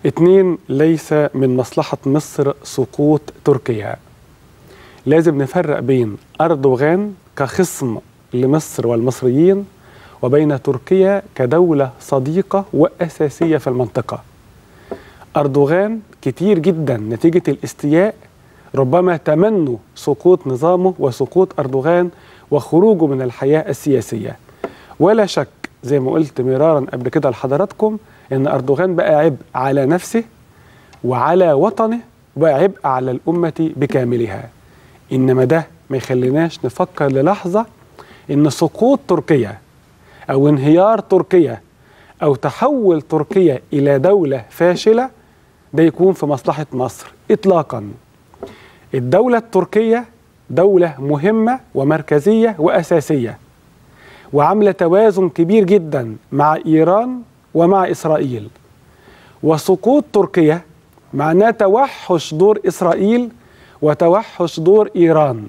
اتنين ليس من مصلحة مصر سقوط تركيا لازم نفرق بين أردوغان كخصم لمصر والمصريين وبين تركيا كدولة صديقة وأساسية في المنطقة أردوغان كتير جدا نتيجة الاستياء ربما تمنوا سقوط نظامه وسقوط أردوغان وخروجه من الحياة السياسية ولا شك زي ما قلت مرارا قبل كده لحضراتكم ان اردوغان بقى عبء على نفسه وعلى وطنه وبقى عبء على الامه بكاملها انما ده ما يخليناش نفكر للحظه ان سقوط تركيا او انهيار تركيا او تحول تركيا الى دوله فاشله ده يكون في مصلحه مصر اطلاقا الدوله التركيه دوله مهمه ومركزيه واساسيه وعامله توازن كبير جدا مع ايران ومع اسرائيل وسقوط تركيا معناه توحش دور اسرائيل وتوحش دور ايران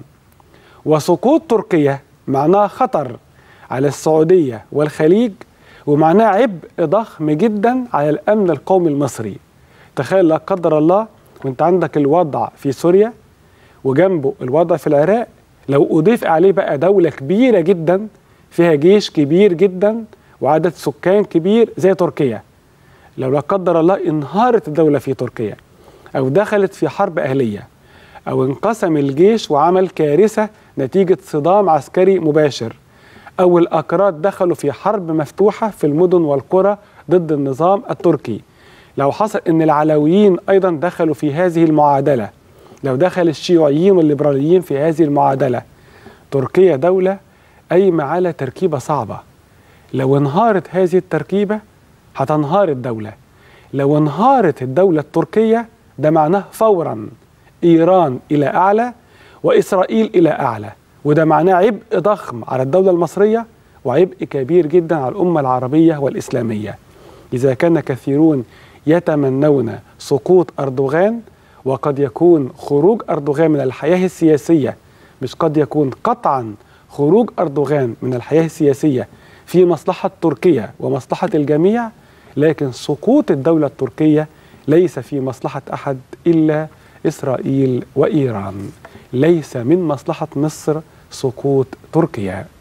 وسقوط تركيا معناه خطر على السعوديه والخليج ومعناه عبء ضخم جدا على الامن القومي المصري تخيل لا قدر الله وانت عندك الوضع في سوريا وجنبه الوضع في العراق لو اضيف عليه بقى دوله كبيره جدا فيها جيش كبير جدا وعدد سكان كبير زي تركيا لو لا قدر الله انهارت الدولة في تركيا أو دخلت في حرب أهلية أو انقسم الجيش وعمل كارثة نتيجة صدام عسكري مباشر أو الأكراد دخلوا في حرب مفتوحة في المدن والقرى ضد النظام التركي لو حصل أن العلويين أيضا دخلوا في هذه المعادلة لو دخل الشيوعيين والليبراليين في هذه المعادلة تركيا دولة قايمة على تركيبة صعبة لو انهارت هذه التركيبة هتنهار الدولة لو انهارت الدولة التركية ده معناه فورا إيران إلى أعلى وإسرائيل إلى أعلى وده معناه عبء ضخم على الدولة المصرية وعبء كبير جدا على الأمة العربية والإسلامية إذا كان كثيرون يتمنون سقوط أردوغان وقد يكون خروج أردوغان من الحياة السياسية مش قد يكون قطعا خروج أردوغان من الحياة السياسية في مصلحة تركيا ومصلحة الجميع لكن سقوط الدولة التركية ليس في مصلحة أحد إلا إسرائيل وإيران ليس من مصلحة مصر سقوط تركيا